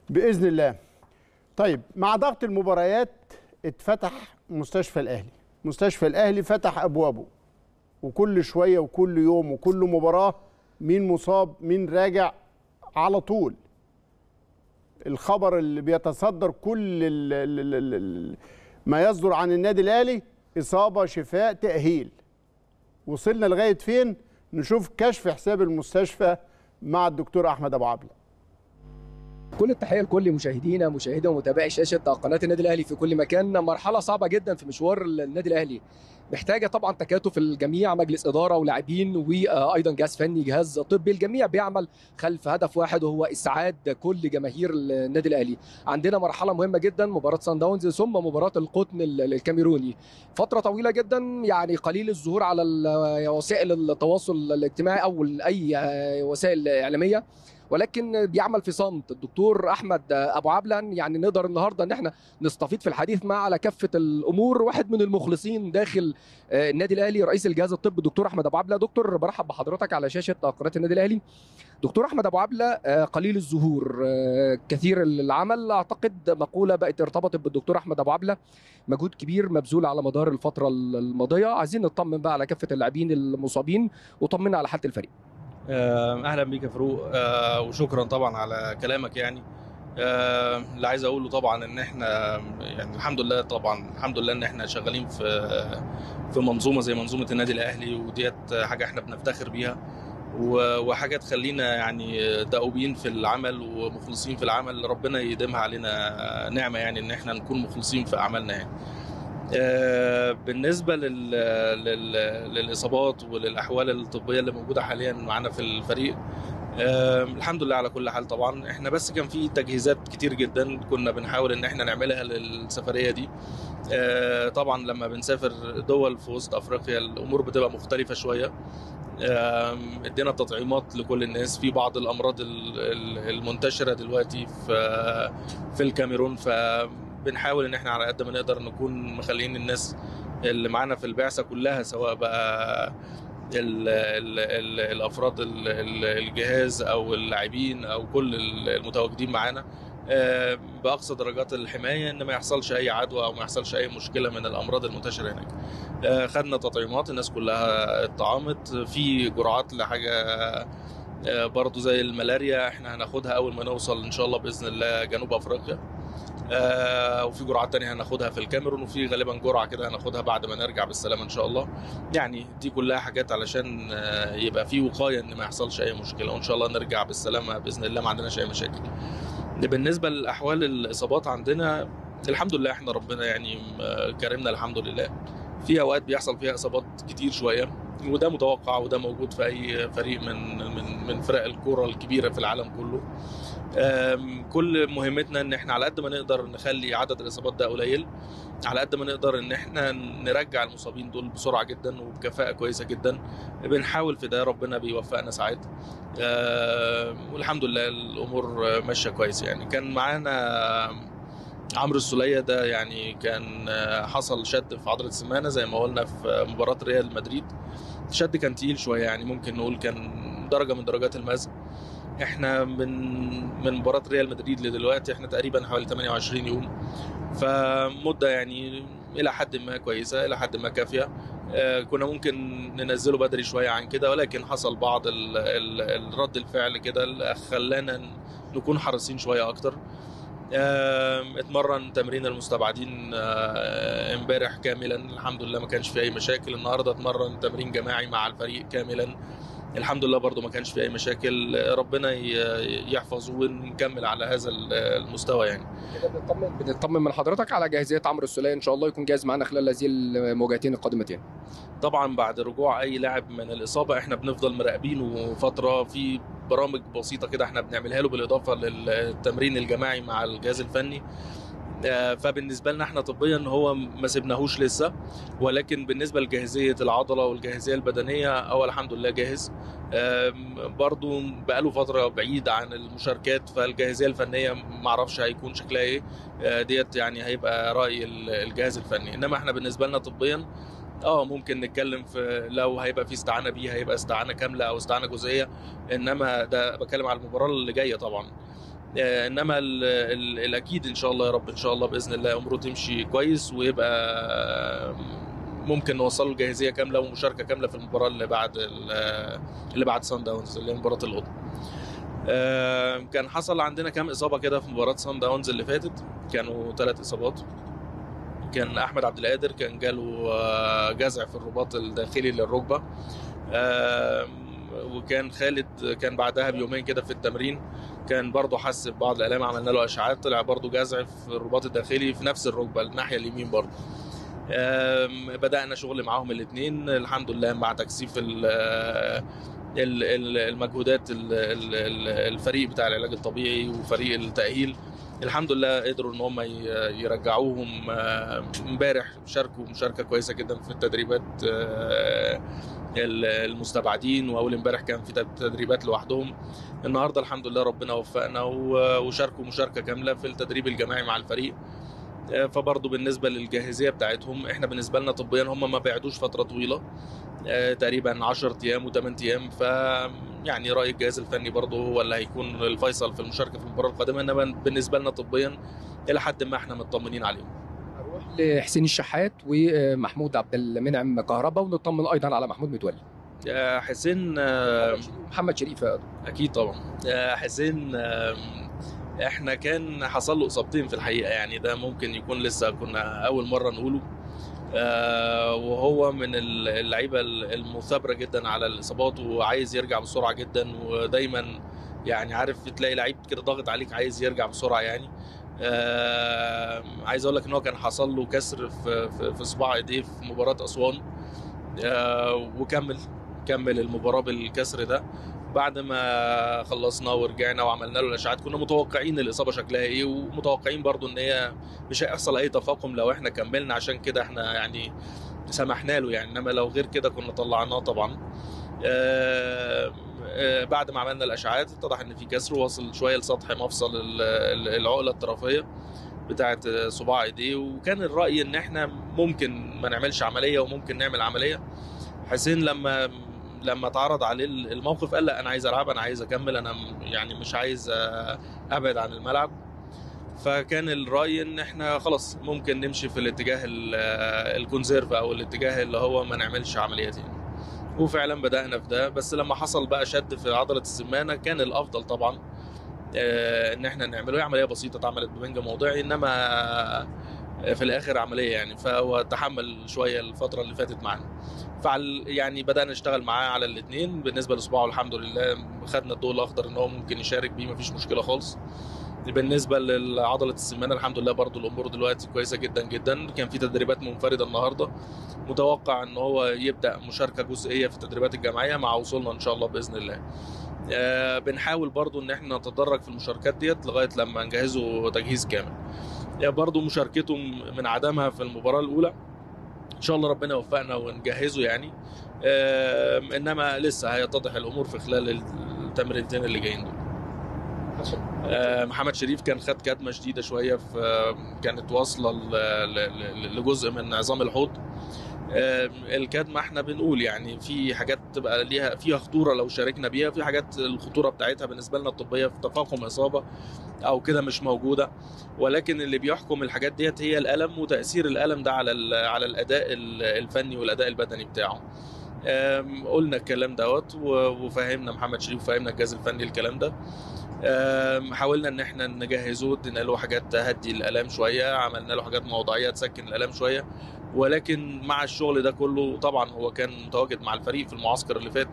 باذن الله طيب مع ضغط المباريات اتفتح مستشفى الاهلي مستشفى الاهلي فتح ابوابه وكل شويه وكل يوم وكل مباراه مين مصاب مين راجع على طول الخبر اللي بيتصدر كل ال ال ال ال ما يصدر عن النادي الاهلي اصابه شفاء تاهيل وصلنا لغايه فين نشوف كشف حساب المستشفى مع الدكتور احمد ابو عبله كل التحيه لكل مشاهدينا مشاهدي ومتابعي شاشه قناه النادي الاهلي في كل مكان مرحله صعبه جدا في مشوار النادي الاهلي محتاجه طبعا تكاتف الجميع مجلس اداره ولاعبين وايضا جهاز فني جهاز طبي الجميع بيعمل خلف هدف واحد وهو اسعاد كل جماهير النادي الاهلي عندنا مرحله مهمه جدا مباراه سان داونز ثم مباراه القطن الكاميروني فتره طويله جدا يعني قليل الظهور على وسائل التواصل الاجتماعي او اي وسائل اعلاميه ولكن بيعمل في صمت الدكتور احمد ابو عبلن يعني نقدر النهارده ان احنا نستفيد في الحديث معه على كافه الامور واحد من المخلصين داخل النادي الاهلي رئيس الجهاز الطبي الدكتور احمد ابو عبله دكتور برحب بحضرتك على شاشه قناه النادي الاهلي دكتور احمد ابو عبله قليل الظهور كثير العمل اعتقد مقوله بقت ارتبطت بالدكتور احمد ابو عبله مجهود كبير مبذول على مدار الفتره الماضيه عايزين نطمن بقى على كافه اللاعبين المصابين وطمنا على حاله الفريق اهلا بيك يا فاروق وشكرا طبعا على كلامك يعني اللي عايز اقوله طبعا ان احنا يعني الحمد لله طبعا الحمد لله ان احنا شغالين في في منظومه زي منظومه النادي الاهلي وديت حاجه احنا بنفتخر بيها وحاجه تخلينا يعني دؤوبين في العمل ومخلصين في العمل ربنا يديمها علينا نعمه يعني ان احنا نكون مخلصين في اعمالنا يعني بالنسبه لل... لل... للاصابات وللاحوال الطبيه اللي موجوده حاليا معانا في الفريق الحمد لله على كل حال طبعا احنا بس كان في تجهيزات كتير جدا كنا بنحاول ان احنا نعملها للسفريه دي طبعا لما بنسافر دول في وسط افريقيا الامور بتبقى مختلفه شويه ادينا تطعيمات لكل الناس في بعض الامراض المنتشره دلوقتي في في الكاميرون ف بنحاول ان احنا على قد ما نقدر نكون مخلين الناس اللي معانا في البعثه كلها سواء بقى ال ال ال الافراد ال ال الجهاز او اللاعبين او كل المتواجدين معانا باقصى درجات الحمايه ان ما يحصلش اي عدوى او ما يحصلش اي مشكله من الامراض المنتشره هناك خدنا تطعيمات الناس كلها اتطعمت في جرعات لحاجه برضو زي الملاريا احنا هناخدها اول ما نوصل ان شاء الله باذن الله جنوب افريقيا آه وفي جرعات تانية هناخدها في الكاميرون وفي غالبا جرعة كده هناخدها بعد ما نرجع بالسلامة إن شاء الله يعني دي كلها حاجات علشان آه يبقى في وقاية إن ما يحصلش أي مشكلة وإن شاء الله نرجع بالسلامة بإذن الله ما عندناش أي مشاكل بالنسبة لأحوال الإصابات عندنا الحمد لله إحنا ربنا يعني كرمنا الحمد لله في أوقات بيحصل فيها إصابات كتير شوية وده متوقع وده موجود في أي فريق من من من فرق الكورة الكبيرة في العالم كله كل مهمتنا ان احنا على قد ما نقدر نخلي عدد الاصابات ده قليل على قد ما نقدر ان احنا نرجع المصابين دول بسرعه جدا وبكفاءه كويسه جدا بنحاول في ده ربنا بيوفقنا ساعات والحمد لله الامور ماشيه كويس يعني كان معانا عمرو السوليه ده يعني كان حصل شد في عضله السمانه زي ما قلنا في مباراه ريال مدريد الشد كان تقيل شويه يعني ممكن نقول كان درجه من درجات المزق احنا من من مباراه ريال مدريد لدلوقتي احنا تقريبا حوالي 28 يوم فمده يعني الى حد ما كويسه الى حد ما كافيه آه كنا ممكن ننزله بدري شويه عن كده ولكن حصل بعض ال ال الرد الفعل كده خلانا نكون حريصين شويه اكتر آه اتمرن تمرين المستبعدين امبارح آه كاملا الحمد لله ما كانش في اي مشاكل النهارده اتمرن تمرين جماعي مع الفريق كاملا الحمد لله برضو ما كانش في اي مشاكل ربنا يحفظه ونكمل على هذا المستوى يعني كده بنطمن بنطمن من حضرتك على جاهزيه عمرو السوليه ان شاء الله يكون جاهز معانا خلال هذه المواجهتين القادمتين طبعا بعد رجوع اي لاعب من الاصابه احنا بنفضل مراقبينه فتره في برامج بسيطه كده احنا بنعملها له بالاضافه للتمرين الجماعي مع الجهاز الفني فبالنسبه لنا احنا طبيا هو ما سيبناهوش لسه ولكن بالنسبه لجاهزيه العضله والجاهزيه البدنيه هو الحمد لله جاهز برضو بقاله فتره بعيد عن المشاركات فالجاهزيه الفنيه ما اعرفش هيكون شكلها ايه ديت يعني هيبقى راي الجهاز الفني انما احنا بالنسبه لنا طبيا اه ممكن نتكلم في لو هيبقى في استعانه بيه هيبقى استعانه كامله او استعانه جزئيه انما ده بتكلم على المباراه اللي جايه طبعا آه، انما ال ال الاكيد ان شاء الله يا رب ان شاء الله باذن الله اموره تمشي كويس ويبقى ممكن نوصل له جاهزيه كامله ومشاركه كامله في المباراه اللي بعد ال- اللي بعد سان داونز اللي هي مباراه القطن. آه، كان حصل عندنا كام اصابه كده في مباراه سان داونز اللي فاتت كانوا ثلاث اصابات كان احمد عبد القادر كان جاله آه، جزع في الرباط الداخلي للركبه آه، وكان خالد كان بعدها بيومين كده في التمرين كان برضه حس ببعض الالام عملنا له اشعاعات طلع برضه جزع في الرباط الداخلي في نفس الركبه الناحيه اليمين برضه آم، بدانا شغل معاهم الاثنين الحمد لله مع تكثيف ال- ال- ال- المجهودات ال- ال- ال- الفريق بتاع العلاج الطبيعي وفريق التاهيل الحمد لله قدروا ان هم ي- يرجعوهم آه، امبارح شاركوا مشاركه كويسه جدا في التدريبات آه، ال- المستبعدين واول امبارح كان في تدريبات لوحدهم النهارده الحمد لله ربنا وفقنا و- وشاركوا مشاركه كامله في التدريب الجماعي مع الفريق آه، فبرضه بالنسبه للجاهزيه بتاعتهم احنا بالنسبه لنا طبيا هم ما بعدوش فتره طويله آه، تقريبا 10 ايام و8 ايام ف يعني راي الجهاز الفني برضه هو اللي هيكون الفيصل في المشاركه في المباراه القادمه انما بالنسبه لنا طبيا الى حد ما احنا مطمنين عليهم هروح لحسين الشحات ومحمود عبد المنعم كهربا ونطمن ايضا على محمود متولي آه، حسين آه، محمد شريف يا اكيد طبعا آه، حسين آم، احنا كان حصل له اصابتين في الحقيقه يعني ده ممكن يكون لسه كنا اول مره نقوله آه، وهو من ال- اللعيبه المثابره جدا على الاصابات وعايز يرجع بسرعه جدا ودايما يعني عارف تلاقي لعيب كده ضاغط عليك عايز يرجع بسرعه يعني آه، عايز اقول لك ان هو كان حصل له كسر في في, في صباع ايديه في مباراه اسوان آه، وكمل كمل المباراه بالكسر ده بعد ما خلصنا ورجعنا وعملنا له الاشعاعات كنا متوقعين الاصابه شكلها ايه ومتوقعين برضو ان هي مش هيحصل اي تفاقم لو احنا كملنا عشان كده احنا يعني سمحنا له يعني انما لو غير كده كنا طلعناه طبعا آه، آه، بعد ما عملنا الاشعاعات اتضح ان في كسر واصل شويه لسطح مفصل ال- ال- العقله الطرفيه بتاعه صباع ايديه وكان الراي ان احنا ممكن ما نعملش عمليه وممكن نعمل عمليه حسين لما لما اتعرض عليه الموقف قال لا انا عايز العب انا عايز اكمل انا يعني مش عايز آه، ابعد عن الملعب فكان الراي ان احنا خلاص ممكن نمشي في الاتجاه ال- آه، الكونسيرف او الاتجاه اللي هو ما نعملش عمليات يعني وفعلا بدانا في ده بس لما حصل بقى شد في عضله السمانه كان الافضل طبعا آه، ان احنا نعمله هي عمليه بسيطه اتعملت ببنج موضعي انما آه، في الاخر عمليه يعني فهو تحمل شويه الفتره اللي فاتت معانا فعل يعني بدانا نشتغل معاه على الاثنين بالنسبه لصباعه الحمد لله خدنا الضوء الاخضر ان هو ممكن يشارك بيه مفيش مشكله خالص بالنسبه لعضله السمانه الحمد لله برضو الامور دلوقتي كويسه جدا جدا كان في تدريبات منفرده النهارده متوقع ان هو يبدا مشاركه جزئيه في التدريبات الجماعيه مع وصولنا ان شاء الله باذن الله آه، بنحاول برضو ان احنا نتدرج في المشاركات ديت لغايه لما نجهزه تجهيز كامل يعني برضو مشاركته من عدمها في المباراه الاولى ان شاء الله ربنا يوفقنا ونجهزه يعني آم، انما لسه هيتضح الامور في خلال التمرينتين اللي جايين دول آه، محمد شريف كان خد كدمه شديده شويه في آه، كانت واصله ل- ل- ل- لجزء من عظام الحوض آه، الكدمه احنا بنقول يعني في حاجات تبقى ليها فيها خطوره لو شاركنا بيها في حاجات الخطوره بتاعتها بالنسبه لنا الطبيه في تفاقم اصابه او كده مش موجوده ولكن اللي بيحكم الحاجات ديت هي الالم وتاثير الالم ده على ال- على الاداء ال- الفني والاداء البدني بتاعه آم، قلنا الكلام دوت و- وفهمنا محمد شريف وفهمنا الجهاز الفني الكلام ده آم، حاولنا ان احنا نجهزه ادينا له حاجات تهدي الالام شويه عملنا له حاجات موضعيه تسكن الالام شويه ولكن مع الشغل ده كله طبعا هو كان متواجد مع الفريق في المعسكر اللي فات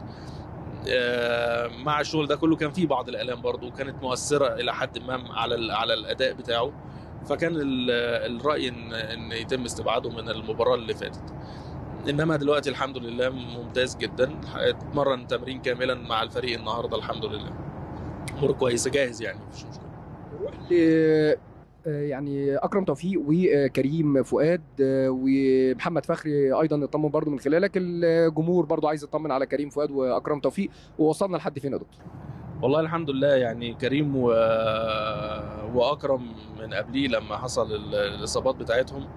آم، مع الشغل ده كله كان في بعض الالام برضه كانت مؤثره الى حد ما على ال- على الاداء بتاعه فكان ال- الراي ان ان يتم استبعاده من المباراه اللي فاتت انما دلوقتي الحمد لله ممتاز جدا اتمرن تمرين كاملا مع الفريق النهارده الحمد لله امور كويسه جاهز يعني مفيش مشكله نروح ل آه، يعني اكرم توفيق وكريم فؤاد آه، ومحمد فخري ايضا نطمن برضو من خلالك الجمهور برضو عايز يطمن على كريم فؤاد واكرم توفيق ووصلنا لحد فين يا دكتور والله الحمد لله يعني كريم و... واكرم من قبليه لما حصل ال- الاصابات بتاعتهم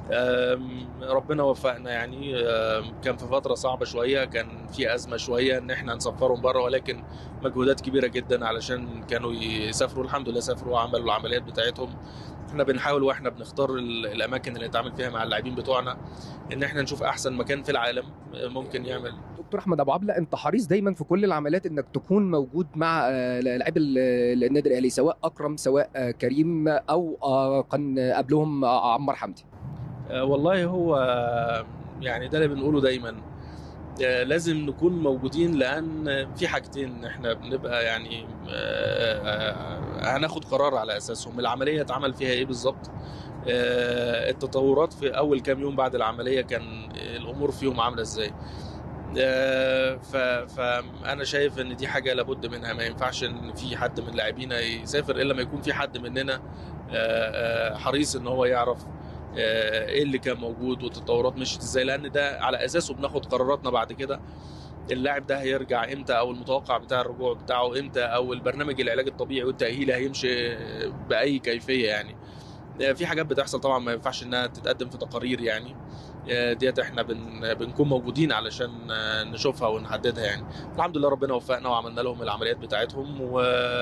آم، ربنا وفقنا يعني آم، كان في فتره صعبه شويه كان في ازمه شويه ان احنا نسفرهم بره ولكن مجهودات كبيره جدا علشان كانوا يسافروا الحمد لله سافروا وعملوا العمليات بتاعتهم احنا بنحاول واحنا بنختار ال- الاماكن اللي نتعامل فيها مع اللاعبين بتوعنا ان احنا نشوف احسن مكان في العالم ممكن يعمل دكتور احمد ابو عبله انت حريص دايما في كل العمليات انك تكون موجود مع آه، لاعبي ال- النادي الاهلي سواء اكرم سواء آه، كريم او آه، كان قبلهم آه، عمار حمدي آه، والله هو آه، يعني ده اللي بنقوله دايما آه، لازم نكون موجودين لان في حاجتين احنا بنبقى يعني آه، آه، هناخد قرار على اساسهم العمليه اتعمل فيها ايه بالظبط آه، التطورات في اول كام يوم بعد العمليه كان الامور فيهم عامله ازاي آه، ف- فانا شايف ان دي حاجه لابد منها ما ينفعش ان في حد من لاعبينا يسافر الا ما يكون في حد مننا آه، آه، حريص ان هو يعرف آه، ايه اللي كان موجود والتطورات مشيت ازاي لان ده على اساسه بناخد قراراتنا بعد كده اللاعب ده هيرجع امتى او المتوقع بتاع الرجوع بتاعه امتى او البرنامج العلاج الطبيعي والتاهيلي هيمشي باي كيفيه يعني آه، في حاجات بتحصل طبعا ما ينفعش انها تتقدم في تقارير يعني آه، ديت احنا بن بنكون موجودين علشان آه، نشوفها ونحددها يعني الحمد لله ربنا وفقنا وعملنا لهم العمليات بتاعتهم و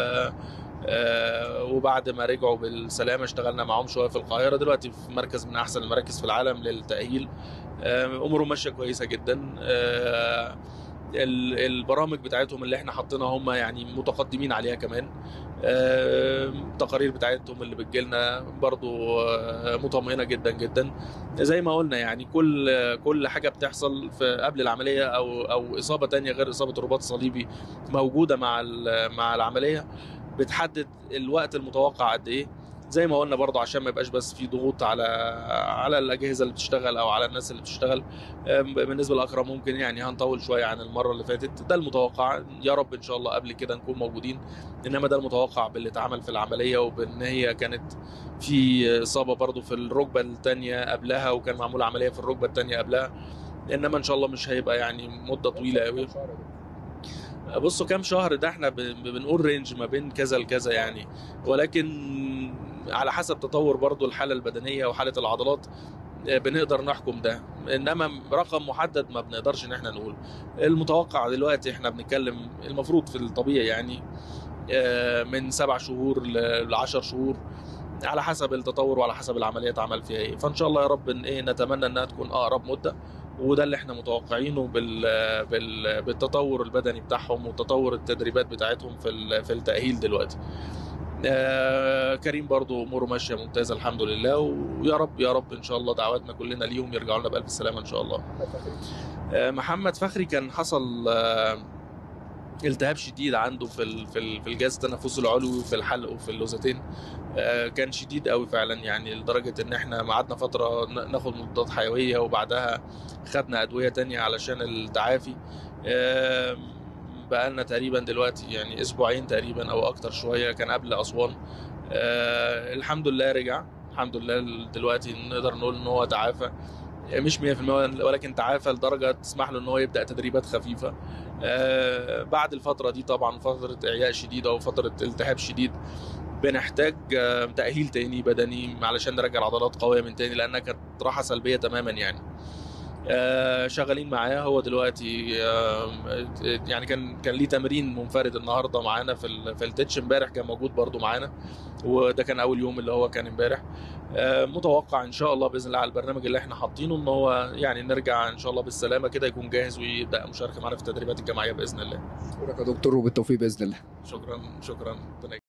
آه، وبعد ما رجعوا بالسلامه اشتغلنا معاهم شويه في القاهره دلوقتي في مركز من احسن المراكز في العالم للتاهيل آه، امورهم ماشيه كويسه جدا آه، ال- البرامج بتاعتهم اللي احنا حاطينها هم يعني متقدمين عليها كمان آه، التقارير بتاعتهم اللي بتجيلنا برضو آه، مطمئنه جدا جدا زي ما قلنا يعني كل كل حاجه بتحصل في قبل العمليه او او اصابه تانية غير اصابه الرباط الصليبي موجوده مع ال- مع العمليه بتحدد الوقت المتوقع قد ايه زي ما قلنا برضه عشان ما يبقاش بس في ضغوط على على الاجهزه اللي بتشتغل او على الناس اللي بتشتغل أم، بالنسبه لاكرم ممكن يعني هنطول شويه عن المره اللي فاتت ده المتوقع يا رب ان شاء الله قبل كده نكون موجودين انما ده المتوقع باللي اتعمل في العمليه وبان هي كانت في اصابه برضه في الركبه الثانيه قبلها وكان معمول عمليه في الركبه الثانيه قبلها انما ان شاء الله مش هيبقى يعني مده طويله قوي بصوا كام شهر ده احنا ب- بنقول رينج ما بين كذا لكذا يعني ولكن على حسب تطور برضو الحالة البدنية وحالة العضلات آه، بنقدر نحكم ده انما رقم محدد ما بنقدرش ان احنا نقول المتوقع دلوقتي احنا بنتكلم المفروض في الطبيعي يعني آه، من سبع شهور ل- لعشر شهور على حسب التطور وعلى حسب العمليه اتعمل فيها ايه فان شاء الله يا رب ان ايه نتمنى انها تكون اقرب مده وده اللي احنا متوقعينه بال بال بالتطور البدني بتاعهم وتطور التدريبات بتاعتهم في ال- في التاهيل دلوقتي آه كريم برضو اموره ماشيه ممتازه الحمد لله ويا رب يا رب ان شاء الله دعواتنا كلنا ليهم يرجعوا لنا بالف سلامه ان شاء الله آه محمد فخري كان حصل آه التهاب شديد عنده في ال- في ال- في الجهاز التنفسي العلوي وفي الحلق وفي اللوزتين آه، كان شديد قوي فعلا يعني لدرجه ان احنا قعدنا فتره ن- ناخد مضادات حيويه وبعدها خدنا ادويه تانية علشان التعافي آه، بقالنا تقريبا دلوقتي يعني اسبوعين تقريبا او اكتر شويه كان قبل اسوان آه، الحمد لله رجع الحمد لله دلوقتي نقدر نقول ان هو تعافى مش 100% ولكن تعافى لدرجه تسمح له ان هو يبدا تدريبات خفيفه آه، بعد الفتره دي طبعا فتره اعياء شديده وفتره التهاب شديد بنحتاج آه، تاهيل تاني بدني علشان نرجع العضلات قويه من تاني لانها كانت راحه سلبيه تماما يعني آه، شغالين معاه هو دلوقتي آه، يعني كان كان ليه تمرين منفرد النهارده معانا في ال- في التتش امبارح كان موجود برده معانا وده كان اول يوم اللي هو كان امبارح آه، متوقع ان شاء الله باذن الله على البرنامج اللي احنا حاطينه ان هو يعني نرجع ان شاء الله بالسلامه كده يكون جاهز ويبدا مشاركه معانا في التدريبات الجماعيه باذن الله شكرا يا دكتور وبالتوفيق باذن الله شكرا شكرا ربنا